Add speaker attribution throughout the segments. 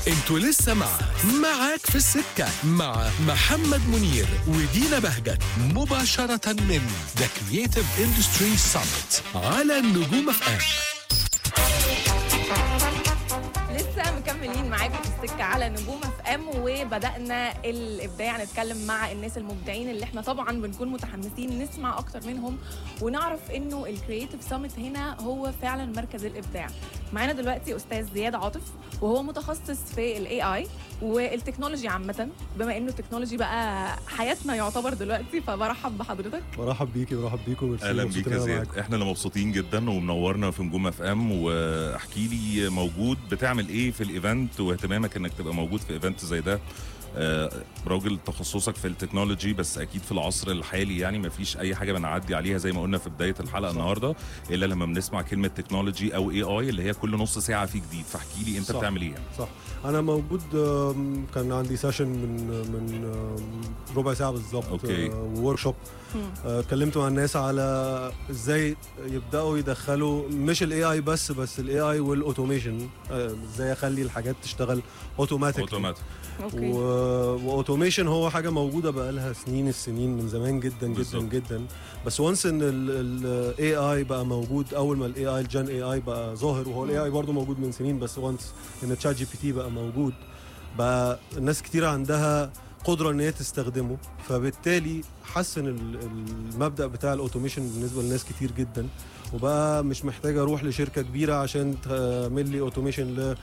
Speaker 1: انتوا لسه مع معاك في السكة مع محمد منير ودينا بهجت مباشرة من ذا كرييتيف اندستري سامت على النجوم اف ام
Speaker 2: لسه مكملين معاكم في السكه على نجوم اف ام وبدانا الابداع نتكلم مع الناس المبدعين اللي احنا طبعا بنكون متحمسين نسمع اكتر منهم ونعرف انه الكرييتيف سامت هنا هو فعلا مركز الابداع معانا دلوقتي استاذ زياد عاطف وهو متخصص في الاي اي والتكنولوجي عامه بما انه التكنولوجي بقى حياتنا يعتبر دلوقتي فبرحب بحضرتك
Speaker 3: برحب بيكي برحب بيكم ميرسي،
Speaker 4: اهلا
Speaker 3: مبسوط
Speaker 4: بيك
Speaker 3: إن
Speaker 4: يا
Speaker 3: أنا
Speaker 4: زياد
Speaker 3: معاكم.
Speaker 4: احنا اللي مبسوطين جدا ومنورنا في نجوم اف ام واحكي لي موجود بتعمل ايه في الايفنت واهتمامك انك تبقى موجود في ايفنت زي ده آه، راجل تخصصك في التكنولوجي بس اكيد في العصر الحالي يعني ما فيش اي حاجه بنعدي عليها زي ما قلنا في بدايه الحلقه
Speaker 3: صح.
Speaker 4: النهارده الا لما بنسمع كلمه تكنولوجي او اي اي اللي هي كل نص ساعه في جديد فاحكي لي انت
Speaker 3: صح.
Speaker 4: بتعمل ايه يعني.
Speaker 3: صح انا موجود آم، كان عندي سيشن من من آم، ربع ساعه بالظبط
Speaker 4: أوكي.
Speaker 3: وورك شوب
Speaker 2: مم.
Speaker 3: اتكلمت مع الناس على ازاي يبداوا يدخلوا مش الاي اي بس بس الاي اي والاوتوميشن آه، ازاي اخلي الحاجات تشتغل اوتوماتيك
Speaker 4: اوتوماتيك
Speaker 2: اوكي
Speaker 3: واوتوميشن هو حاجه موجوده بقالها سنين السنين من زمان جدا جدا
Speaker 4: بالظبط.
Speaker 3: جدا بس وانس ان الاي اي بقى موجود اول ما الاي اي الجن اي اي بقى ظاهر وهو الاي اي برضه موجود من سنين بس وانس ان تشات جي بي تي بقى موجود بقى الناس كتير عندها قدره ان هي تستخدمه فبالتالي حسن ال- المبدا بتاع الاوتوميشن بالنسبه لناس كتير جدا وبقى مش محتاج اروح لشركه كبيره عشان تعمل لي اوتوميشن ل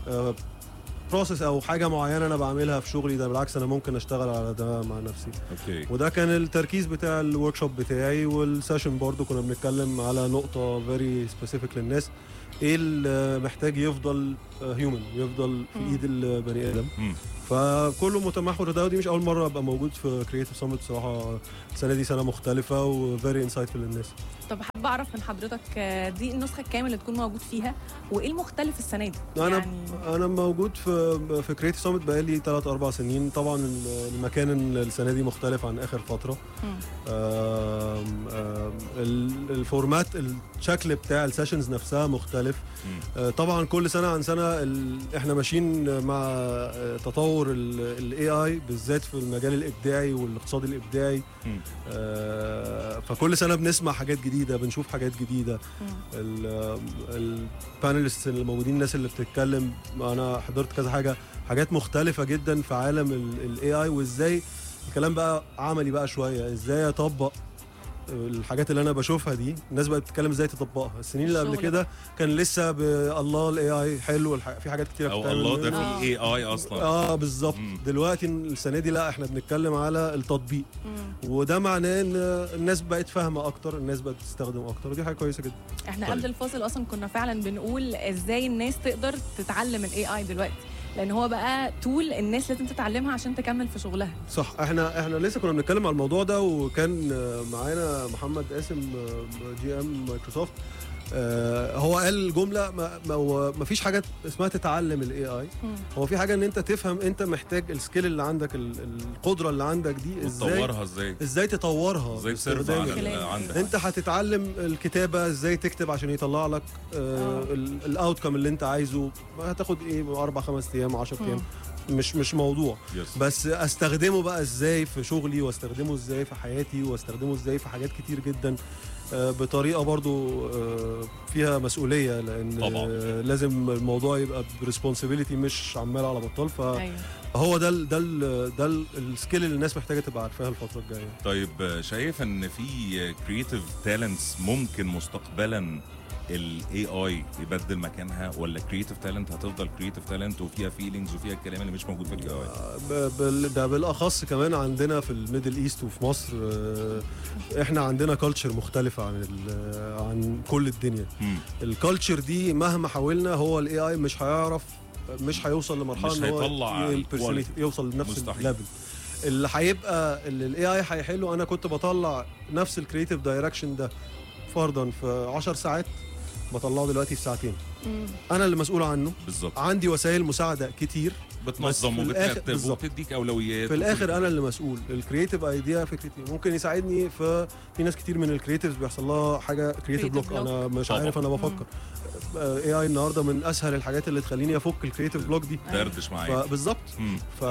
Speaker 3: بروسيس او حاجه معينه انا بعملها في شغلي ده بالعكس انا ممكن اشتغل على ده مع نفسي
Speaker 4: اوكي
Speaker 3: وده كان التركيز بتاع الورك شوب بتاعي والسيشن برضو كنا بنتكلم على نقطه فيري سبيسيفيك للناس ايه اللي محتاج يفضل هيومن يفضل في
Speaker 2: مم.
Speaker 3: ايد البني ادم
Speaker 4: مم.
Speaker 3: فكله متمحور ده ودي مش اول مره ابقى موجود في كرييتيف سامت بصراحه السنه دي سنه مختلفه وفيري انسايتفul للناس
Speaker 2: طب حابه اعرف من حضرتك آه، دي النسخه الكامله اللي تكون موجود فيها وايه المختلف السنه دي
Speaker 3: انا
Speaker 2: يعني
Speaker 3: انا موجود في في كرييتيف سامت بقالي 3 4 سنين طبعا المكان السنه دي مختلف عن اخر فتره
Speaker 2: مم.
Speaker 3: آم، آم، ال- الفورمات الشكل بتاع السيشنز نفسها مختلف
Speaker 4: مم.
Speaker 3: آه، طبعا كل سنه عن سنه ال- احنا ماشيين مع آه، تطور الاي اي بالذات في المجال الابداعي والاقتصاد الابداعي
Speaker 4: مم.
Speaker 3: آه، فكل سنه بنسمع حاجات جديده بنشوف حاجات جديده
Speaker 2: مم.
Speaker 3: البانلست اللي موجودين الناس اللي بتتكلم انا حضرت كذا حاجه حاجات مختلفه جدا في عالم الاي اي وازاي الكلام بقى عملي بقى شويه ازاي اطبق الحاجات اللي انا بشوفها دي الناس بقت تتكلم ازاي تطبقها السنين اللي قبل
Speaker 2: الشغل
Speaker 3: كده كان لسه بالله الاي اي حلو الح- في حاجات كتيره
Speaker 4: او
Speaker 3: بتتعمل
Speaker 4: الله ده
Speaker 3: منه.
Speaker 2: آه.
Speaker 4: في اي اي اصلا
Speaker 3: اه بالظبط
Speaker 4: مم.
Speaker 3: دلوقتي السنه دي لا احنا بنتكلم على التطبيق
Speaker 2: مم.
Speaker 3: وده معناه ان الناس بقت فاهمه اكتر الناس بقت تستخدم اكتر ودي حاجه كويسه جدا
Speaker 2: احنا
Speaker 4: طيب.
Speaker 2: قبل الفاصل اصلا كنا فعلا بنقول ازاي الناس تقدر تتعلم الاي اي دلوقتي لان هو بقى تول الناس لازم تتعلمها عشان تكمل في شغلها
Speaker 3: صح احنا احنا لسه كنا بنتكلم على الموضوع ده وكان آه، معانا محمد قاسم آه، جي ام مايكروسوفت آه، هو قال جمله ما, ما, هو ما فيش حاجه اسمها تتعلم الاي اي هو في حاجه ان انت تفهم انت محتاج السكيل اللي عندك ال- القدره اللي عندك دي ازاي
Speaker 4: وتطورها ازاي
Speaker 3: ازاي تطورها
Speaker 4: ازاي تسيرف
Speaker 3: باستخدام
Speaker 4: على
Speaker 3: ال-
Speaker 2: الكلام.
Speaker 4: ال- عندك
Speaker 3: انت هتتعلم الكتابه ازاي تكتب عشان يطلع لك
Speaker 2: آه.
Speaker 3: الاوتكم اللي انت عايزه هتاخد ايه اربع خمس ايام 10 ايام مش مش موضوع
Speaker 4: يس.
Speaker 3: بس استخدمه بقى ازاي في شغلي واستخدمه ازاي في حياتي واستخدمه ازاي في حاجات كتير جدا آه، بطريقه برضو آه، فيها مسؤوليه لان
Speaker 4: طبعاً.
Speaker 3: آه، لازم الموضوع يبقى بريسبونسبيلتي مش عمال على بطال فهو
Speaker 2: ايوه
Speaker 3: ده ال ده ال ده ال- السكيل اللي الناس محتاجه تبقى عارفاها الفتره الجايه
Speaker 4: طيب شايف ان في كرييتيف تالنتس ممكن مستقبلا الاي اي يبدل مكانها ولا كرييتيف تالنت هتفضل كرييتيف تالنت وفيها فيلينجز وفيها الكلام اللي مش موجود في الاي اي
Speaker 3: ب- بال- ده بالاخص كمان عندنا في الميدل ايست وفي مصر آه، احنا عندنا كلتشر مختلفه عن ال- عن كل الدنيا الكالتشر دي مهما حاولنا هو الاي اي مش هيعرف مش هيوصل لمرحله
Speaker 4: مش
Speaker 3: ان هو
Speaker 4: هيطلع
Speaker 3: ي-
Speaker 4: الكواليتي.
Speaker 3: يوصل لنفس
Speaker 4: مستحيل.
Speaker 3: الليفل اللي هيبقى اللي الاي اي هيحله انا كنت بطلع نفس الكريتيف دايركشن ده فرضا في 10 ساعات بطلعه دلوقتي في ساعتين
Speaker 2: مم.
Speaker 3: انا اللي مسؤول عنه
Speaker 4: بالظبط
Speaker 3: عندي وسائل مساعده كتير
Speaker 4: بتنظم
Speaker 3: في الآخر-
Speaker 4: وبترتب
Speaker 3: بالظبط.
Speaker 4: وبتديك اولويات
Speaker 3: في الاخر انا اللي مسؤول الكرييتيف ايديا فكرتي ممكن يساعدني في في ناس كتير من الكرييتيفز بيحصل لها حاجه كرييتيف
Speaker 2: Creative
Speaker 3: بلوك
Speaker 2: block.
Speaker 3: انا مش
Speaker 4: طبعا.
Speaker 3: عارف انا بفكر اي اي النهارده من اسهل الحاجات اللي تخليني افك الكرييتيف بلوك دي
Speaker 4: دردش معايا
Speaker 3: فبالظبط
Speaker 4: مم.
Speaker 3: ف...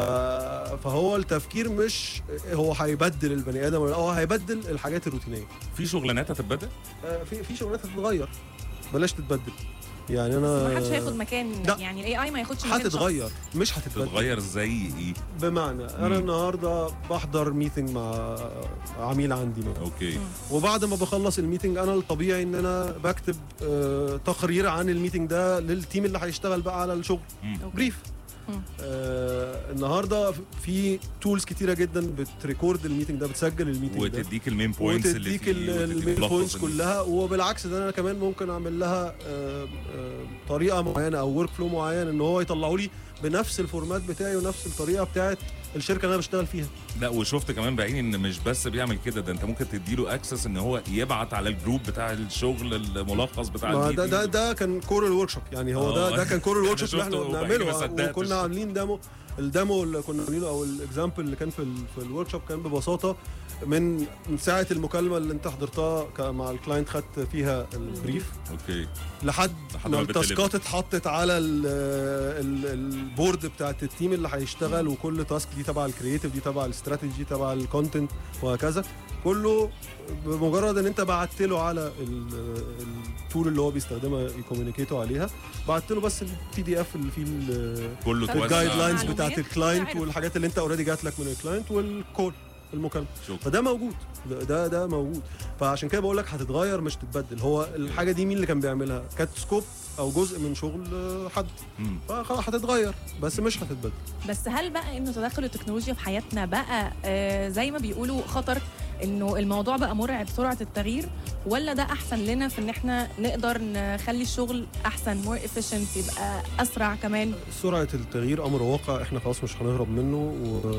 Speaker 3: فهو التفكير مش هو هيبدل البني ادم ولا هو هيبدل الحاجات الروتينيه
Speaker 4: في شغلانات هتتبدل
Speaker 3: آه، في في شغلانات هتتغير بلاش تتبدل يعني
Speaker 2: بس
Speaker 3: انا
Speaker 2: ما حدش هياخد مكان
Speaker 3: لا.
Speaker 2: يعني الاي اي ما ياخدش مكان شخص.
Speaker 3: هتتغير مش هتتبدل
Speaker 4: تتغير زي ايه
Speaker 3: بمعنى انا
Speaker 4: مم.
Speaker 3: النهارده بحضر ميتنج مع عميل عندي مثلا
Speaker 4: اوكي
Speaker 3: وبعد ما بخلص الميتنج انا الطبيعي ان انا بكتب آه، تقرير عن الميتنج ده للتيم اللي هيشتغل بقى على الشغل
Speaker 4: مم.
Speaker 2: أوكي.
Speaker 3: بريف
Speaker 2: مم.
Speaker 3: آه النهارده في تولز كتيره جدا بتريكورد الميتنج ده بتسجل الميتنج ده
Speaker 4: وتديك المين بوينتس اللي
Speaker 3: وتديك
Speaker 4: فيه
Speaker 3: ال-
Speaker 4: وتديك
Speaker 3: المين
Speaker 4: ملخص
Speaker 3: بوينتس
Speaker 4: اللي-
Speaker 3: كلها وبالعكس ده انا كمان ممكن اعمل لها آه، آه، طريقه معينه او ورك فلو معين ان هو يطلعوا لي بنفس الفورمات بتاعي ونفس الطريقه بتاعت الشركه اللي انا بشتغل فيها
Speaker 4: لا وشفت كمان بعيني ان مش بس بيعمل كده ده انت ممكن تديله اكسس ان هو يبعت على الجروب بتاع الشغل الملخص بتاع
Speaker 3: ما ده
Speaker 4: الميتنج.
Speaker 3: ده ده كان كور الورك شوب يعني هو ده
Speaker 4: آه.
Speaker 3: ده كان كور الورك شوب اللي
Speaker 4: أنا
Speaker 3: احنا
Speaker 4: شفته وبعدين ما
Speaker 3: بنعمله
Speaker 4: صدقتش.
Speaker 3: وكنا عاملين ديمو الديمو اللي كنا عاملينه او الاكزامبل اللي كان في ال في الورك شوب كان ببساطه من من ساعه المكالمه اللي انت حضرتها ك- مع الكلاينت خدت فيها البريف
Speaker 4: اوكي
Speaker 3: لحد
Speaker 4: لحد
Speaker 3: ما
Speaker 4: ما
Speaker 3: التاسكات اتحطت على ال- ال- البورد بتاعت التيم اللي هيشتغل وكل تاسك دي تبع الكرييتيف دي تبع الاستراتيجي تبع الكونتنت وهكذا كله بمجرد ان انت بعت له على ال- التول اللي هو بيستخدمها يكومينيكيتوا عليها بعت له بس البي دي اف اللي فيه ال-
Speaker 4: كله
Speaker 2: طب
Speaker 4: توزع
Speaker 3: الجايد لاينز
Speaker 2: معلومات
Speaker 3: بتاعت الكلاينت
Speaker 2: عارف.
Speaker 3: والحاجات اللي انت اوريدي جات لك من الكلاينت والكول المكالمه
Speaker 4: شكرا
Speaker 3: فده موجود ده- ده ده موجود فعشان كده بقول لك هتتغير مش تتبدل هو الحاجه دي مين اللي كان بيعملها كانت سكوب او جزء من شغل آه، حد
Speaker 4: مم.
Speaker 3: فخلاص هتتغير بس مش هتتبدل
Speaker 2: بس هل بقى انه تدخل التكنولوجيا في حياتنا بقى آه زي ما بيقولوا خطر انه الموضوع بقى مرعب سرعه التغيير ولا ده احسن لنا في ان احنا نقدر نخلي الشغل احسن مور efficient يبقى اسرع كمان
Speaker 3: سرعه التغيير امر واقع احنا خلاص مش هنهرب منه و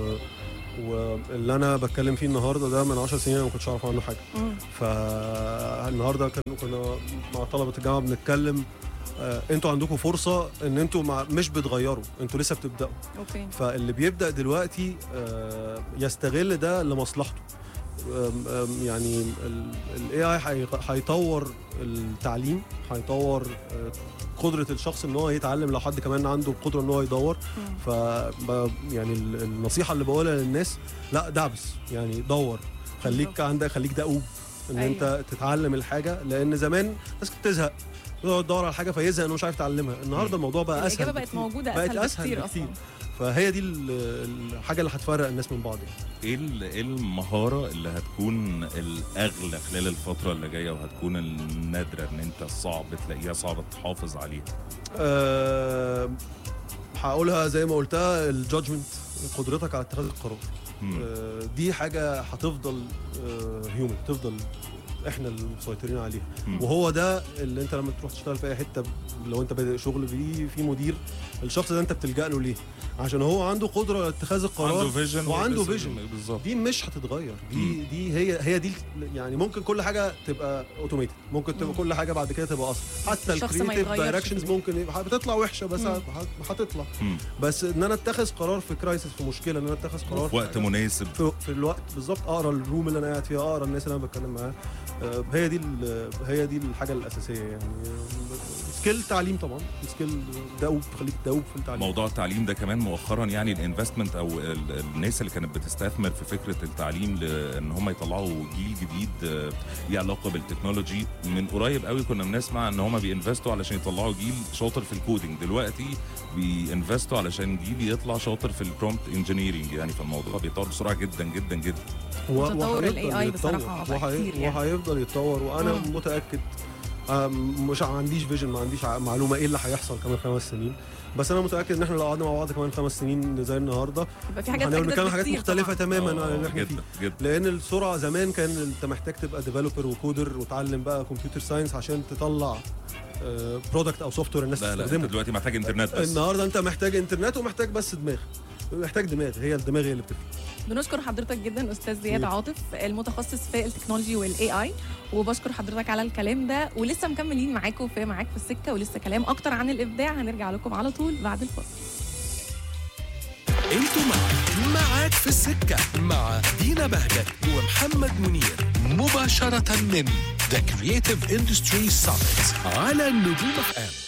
Speaker 3: واللي انا بتكلم فيه النهارده ده من 10 سنين انا ما كنتش اعرف عنه حاجه
Speaker 2: مم.
Speaker 3: فالنهارده كان كنا مع طلبه الجامعه بنتكلم آه، انتوا عندكم فرصه ان انتوا مع مش بتغيروا انتوا لسه بتبداوا
Speaker 2: اوكي
Speaker 3: فاللي بيبدا دلوقتي آه، يستغل ده لمصلحته آم، آم، يعني الاي اي هيطور التعليم هيطور آه، قدره الشخص ان هو يتعلم لو حد كمان عنده القدره ان هو يدور
Speaker 2: مم.
Speaker 3: ف يعني ال- النصيحه اللي بقولها للناس لا دعبس يعني دور خليك
Speaker 2: بالظبط.
Speaker 3: عندك خليك دؤوب ان
Speaker 2: أيوة.
Speaker 3: انت تتعلم الحاجه لان زمان الناس كانت تزهق يقعد يدور على حاجه فيزهق انه مش عارف يتعلمها النهارده الموضوع بقى اسهل
Speaker 2: الاجابه بقت
Speaker 3: بكتير.
Speaker 2: موجوده
Speaker 3: بقت
Speaker 2: اسهل
Speaker 3: اسهل
Speaker 2: بكتير
Speaker 3: بكتير
Speaker 2: اصلا
Speaker 3: فهي دي ال- الحاجه اللي هتفرق الناس من بعض يعني.
Speaker 4: ايه ال- ايه المهاره اللي هتكون الاغلى خلال الفتره اللي جايه وهتكون النادره ان انت صعب تلاقيها صعب تحافظ عليها
Speaker 3: أه هقولها زي ما قلتها الجادجمنت قدرتك على اتخاذ القرار
Speaker 4: مم.
Speaker 3: أه دي حاجه هتفضل هيومن تفضل احنا المسيطرين عليها
Speaker 4: مم.
Speaker 3: وهو ده اللي انت لما تروح تشتغل في اي حته لو انت بادئ شغل بيه في مدير الشخص ده انت بتلجا له ليه عشان هو عنده قدره على اتخاذ القرار
Speaker 4: عنده فيجن
Speaker 3: وعنده فيجن
Speaker 4: بالظبط
Speaker 3: دي مش هتتغير دي
Speaker 4: مم.
Speaker 3: دي هي هي دي يعني ممكن كل حاجه تبقى اوتوميتد ممكن تبقى
Speaker 2: مم.
Speaker 3: كل حاجه بعد كده تبقى اصلا حتى
Speaker 2: الشخص ما
Speaker 3: الكريتيف
Speaker 2: يتغيرش
Speaker 3: دايركشنز
Speaker 2: فيه.
Speaker 3: ممكن يبقى بتطلع وحشه بس
Speaker 2: مم.
Speaker 3: هت- هتطلع
Speaker 4: مم.
Speaker 3: بس ان انا اتخذ قرار في كرايسيس في مشكله ان انا اتخذ قرار
Speaker 4: في وقت مناسب
Speaker 3: في, في الوقت بالظبط اقرا الروم اللي انا قاعد فيها اقرا الناس اللي انا بتكلم معاها آه، هي دي ال- هي دي الحاجه الاساسيه يعني سكيل تعليم طبعا سكيل دؤوب خليك دؤوب في التعليم
Speaker 4: موضوع التعليم ده كمان مؤخرا يعني الانفستمنت او ال- الناس اللي كانت بتستثمر في فكره التعليم لان هم يطلعوا جيل جديد آه، ليه علاقه بالتكنولوجي من قريب قوي كنا بنسمع ان هم بينفستوا علشان يطلعوا جيل شاطر في الكودينج دلوقتي بينفستوا علشان جيل يطلع شاطر في البرومبت انجينيرنج يعني فالموضوع بيتطور بسرعه جدا جدا جدا
Speaker 3: و-
Speaker 2: وتطور ال
Speaker 3: وهيفضل
Speaker 2: AI
Speaker 3: يتطور.
Speaker 2: بصراحة بقى
Speaker 3: وهي-
Speaker 2: كتير يعني.
Speaker 3: وهيفضل يتطور وانا
Speaker 2: مم.
Speaker 3: متاكد آم، مش ما عنديش فيجن ما عنديش ع- معلومه ايه اللي هيحصل كمان خمس سنين بس انا متاكد ان احنا لو قعدنا مع بعض كمان خمس سنين زي النهارده
Speaker 2: يبقى في حاجات
Speaker 3: هنعمل
Speaker 2: أجدد
Speaker 3: نتكلم حاجات
Speaker 2: بكتير
Speaker 3: مختلفه
Speaker 2: طبعاً.
Speaker 3: تماما عن
Speaker 4: آه،
Speaker 3: اللي احنا فيه
Speaker 4: جدا جدا
Speaker 3: لان السرعه زمان كان انت محتاج تبقى ديفلوبر وكودر وتعلم بقى كمبيوتر ساينس عشان تطلع برودكت او سوفت وير الناس
Speaker 4: لا لا انت
Speaker 3: تستخدمه
Speaker 4: دلوقتي محتاج انترنت بس
Speaker 3: النهارده انت محتاج انترنت ومحتاج بس دماغ محتاج دماغ هي الدماغ هي اللي بتفرق
Speaker 2: بنشكر حضرتك جدا استاذ زياد
Speaker 3: ميرسي.
Speaker 2: عاطف المتخصص في التكنولوجي والاي اي وبشكر حضرتك على الكلام ده ولسه مكملين معاكم في معاك في السكه ولسه كلام اكتر عن الابداع هنرجع لكم على طول بعد الفاصل
Speaker 1: معاك في السكة مع دينا بهجت ومحمد منير مباشرة من The Creative Industry Summit على النجوم اف ام